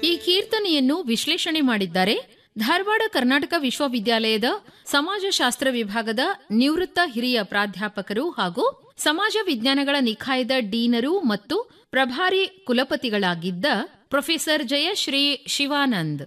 ಈ ಕೀರ್ತನೆಯನ್ನು ವಿಶ್ಲೇಷಣೆ ಮಾಡಿದ್ದಾರೆ ಧಾರವಾಡ ಕರ್ನಾಟಕ ವಿಶ್ವವಿದ್ಯಾಲಯದ ಸಮಾಜಶಾಸ್ತ್ರ ವಿಭಾಗದ ನಿವೃತ್ತ ಹಿರಿಯ ಪ್ರಾಧ್ಯಾಪಕರು ಹಾಗೂ ಸಮಾಜ ವಿಜ್ಞಾನಗಳ ನಿಖಾಯದ ಡೀನರು ಮತ್ತು ಪ್ರಭಾರಿ ಕುಲಪತಿಗಳಾಗಿದ್ದ ಪ್ರೊಫೆಸರ್ ಜಯಶ್ರೀ ಶಿವಾನಂದ್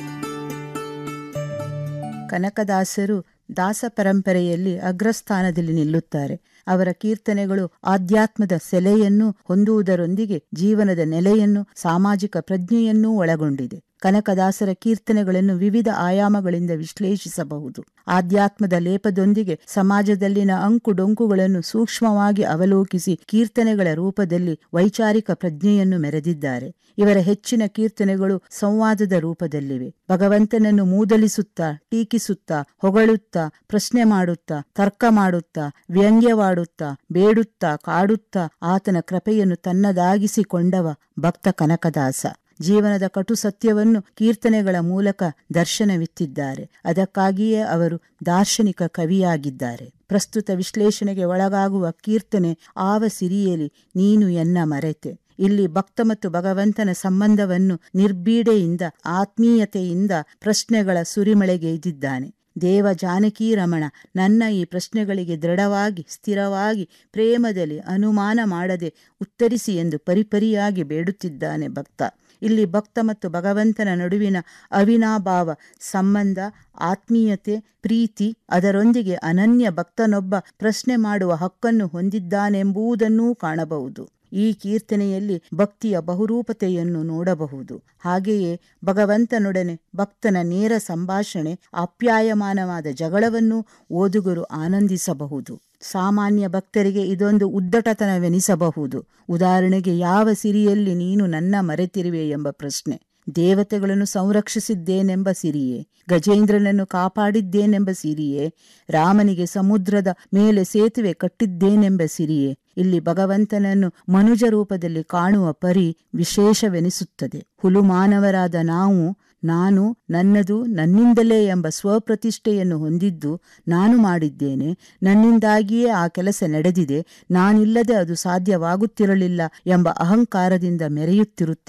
ಕನಕದಾಸರು ದಾಸ ಪರಂಪರೆಯಲ್ಲಿ ಅಗ್ರಸ್ಥಾನದಲ್ಲಿ ನಿಲ್ಲುತ್ತಾರೆ ಅವರ ಕೀರ್ತನೆಗಳು ಆಧ್ಯಾತ್ಮದ ಸೆಲೆಯನ್ನು ಹೊಂದುವುದರೊಂದಿಗೆ ಜೀವನದ ನೆಲೆಯನ್ನು ಸಾಮಾಜಿಕ ಪ್ರಜ್ಞೆಯನ್ನೂ ಒಳಗೊಂಡಿದೆ ಕನಕದಾಸರ ಕೀರ್ತನೆಗಳನ್ನು ವಿವಿಧ ಆಯಾಮಗಳಿಂದ ವಿಶ್ಲೇಷಿಸಬಹುದು ಆಧ್ಯಾತ್ಮದ ಲೇಪದೊಂದಿಗೆ ಸಮಾಜದಲ್ಲಿನ ಅಂಕು ಡೊಂಕುಗಳನ್ನು ಸೂಕ್ಷ್ಮವಾಗಿ ಅವಲೋಕಿಸಿ ಕೀರ್ತನೆಗಳ ರೂಪದಲ್ಲಿ ವೈಚಾರಿಕ ಪ್ರಜ್ಞೆಯನ್ನು ಮೆರೆದಿದ್ದಾರೆ ಇವರ ಹೆಚ್ಚಿನ ಕೀರ್ತನೆಗಳು ಸಂವಾದದ ರೂಪದಲ್ಲಿವೆ ಭಗವಂತನನ್ನು ಮೂದಲಿಸುತ್ತಾ ಟೀಕಿಸುತ್ತಾ ಹೊಗಳುತ್ತಾ ಪ್ರಶ್ನೆ ಮಾಡುತ್ತಾ ತರ್ಕ ಮಾಡುತ್ತಾ ವ್ಯಂಗ್ಯವಾಡುತ್ತಾ ಬೇಡುತ್ತಾ ಕಾಡುತ್ತಾ ಆತನ ಕೃಪೆಯನ್ನು ತನ್ನದಾಗಿಸಿಕೊಂಡವ ಭಕ್ತ ಕನಕದಾಸ ಜೀವನದ ಕಟು ಸತ್ಯವನ್ನು ಕೀರ್ತನೆಗಳ ಮೂಲಕ ದರ್ಶನವಿತ್ತಿದ್ದಾರೆ ಅದಕ್ಕಾಗಿಯೇ ಅವರು ದಾರ್ಶನಿಕ ಕವಿಯಾಗಿದ್ದಾರೆ ಪ್ರಸ್ತುತ ವಿಶ್ಲೇಷಣೆಗೆ ಒಳಗಾಗುವ ಕೀರ್ತನೆ ಆವ ಸಿರಿಯಲಿ ನೀನು ಎನ್ನ ಮರೆತೆ ಇಲ್ಲಿ ಭಕ್ತ ಮತ್ತು ಭಗವಂತನ ಸಂಬಂಧವನ್ನು ನಿರ್ಬೀಡೆಯಿಂದ ಆತ್ಮೀಯತೆಯಿಂದ ಪ್ರಶ್ನೆಗಳ ಸುರಿಮಳೆಗೈದಿದ್ದಾನೆ ದೇವ ಜಾನಕಿ ರಮಣ ನನ್ನ ಈ ಪ್ರಶ್ನೆಗಳಿಗೆ ದೃಢವಾಗಿ ಸ್ಥಿರವಾಗಿ ಪ್ರೇಮದಲ್ಲಿ ಅನುಮಾನ ಮಾಡದೆ ಉತ್ತರಿಸಿ ಎಂದು ಪರಿಪರಿಯಾಗಿ ಬೇಡುತ್ತಿದ್ದಾನೆ ಭಕ್ತ ಇಲ್ಲಿ ಭಕ್ತ ಮತ್ತು ಭಗವಂತನ ನಡುವಿನ ಅವಿನಾಭಾವ ಸಂಬಂಧ ಆತ್ಮೀಯತೆ ಪ್ರೀತಿ ಅದರೊಂದಿಗೆ ಅನನ್ಯ ಭಕ್ತನೊಬ್ಬ ಪ್ರಶ್ನೆ ಮಾಡುವ ಹಕ್ಕನ್ನು ಹೊಂದಿದ್ದಾನೆಂಬುದನ್ನೂ ಕಾಣಬಹುದು ಈ ಕೀರ್ತನೆಯಲ್ಲಿ ಭಕ್ತಿಯ ಬಹುರೂಪತೆಯನ್ನು ನೋಡಬಹುದು ಹಾಗೆಯೇ ಭಗವಂತನೊಡನೆ ಭಕ್ತನ ನೇರ ಸಂಭಾಷಣೆ ಆಪ್ಯಾಯಮಾನವಾದ ಜಗಳವನ್ನು ಓದುಗರು ಆನಂದಿಸಬಹುದು ಸಾಮಾನ್ಯ ಭಕ್ತರಿಗೆ ಇದೊಂದು ಉದ್ದಟತನವೆನಿಸಬಹುದು ಉದಾಹರಣೆಗೆ ಯಾವ ಸಿರಿಯಲ್ಲಿ ನೀನು ನನ್ನ ಮರೆತಿರುವೆ ಎಂಬ ಪ್ರಶ್ನೆ ದೇವತೆಗಳನ್ನು ಸಂರಕ್ಷಿಸಿದ್ದೇನೆಂಬ ಸಿರಿಯೇ ಗಜೇಂದ್ರನನ್ನು ಕಾಪಾಡಿದ್ದೇನೆಂಬ ಸಿರಿಯೇ ರಾಮನಿಗೆ ಸಮುದ್ರದ ಮೇಲೆ ಸೇತುವೆ ಕಟ್ಟಿದ್ದೇನೆಂಬ ಸಿರಿಯೇ ಇಲ್ಲಿ ಭಗವಂತನನ್ನು ಮನುಜ ರೂಪದಲ್ಲಿ ಕಾಣುವ ಪರಿ ವಿಶೇಷವೆನಿಸುತ್ತದೆ ಹುಲು ಮಾನವರಾದ ನಾವು ನಾನು ನನ್ನದು ನನ್ನಿಂದಲೇ ಎಂಬ ಸ್ವಪ್ರತಿಷ್ಠೆಯನ್ನು ಹೊಂದಿದ್ದು ನಾನು ಮಾಡಿದ್ದೇನೆ ನನ್ನಿಂದಾಗಿಯೇ ಆ ಕೆಲಸ ನಡೆದಿದೆ ನಾನಿಲ್ಲದೆ ಅದು ಸಾಧ್ಯವಾಗುತ್ತಿರಲಿಲ್ಲ ಎಂಬ ಅಹಂಕಾರದಿಂದ ಮೆರೆಯುತ್ತಿರುತ್ತೇನೆ